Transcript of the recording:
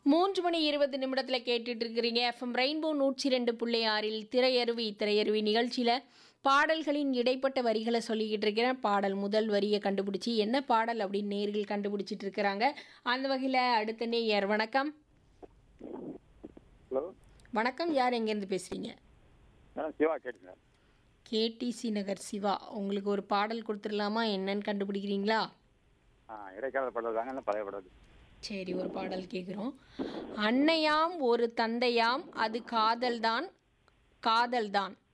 மூன்று மணி இருபது நிமிடத்தில் கேட்டுட்டு இருக்கிறீங்க எஃப்எம் ரெயின்போ நூற்றி ரெண்டு புள்ளி ஆறில் திரையருவி திரையருவி நிகழ்ச்சியில் பாடல்களின் இடைப்பட்ட வரிகளை சொல்லிக்கிட்டு இருக்கிறேன் பாடல் முதல் வரியை கண்டுபிடிச்சி என்ன பாடல் அப்படின்னு நேர்கள் கண்டுபிடிச்சிட்டு இருக்கிறாங்க அந்த வகையில் அடுத்த நேயர் வணக்கம் ஹலோ வணக்கம் யார் எங்கேருந்து பேசுகிறீங்க மேடம் சிவா கேட்டுங்க கேடிசி நகர் சிவா உங்களுக்கு ஒரு பாடல் கொடுத்துடலாமா என்னன்னு கண்டுபிடிக்கிறீங்களா ஆ இடைக்கால படம் தாங்க பழைய படம் சரி ஒரு பாடல் கேட்குறோம் அன்னையாம் ஒரு தந்தையாம் அது காதல்தான் காதல்தான்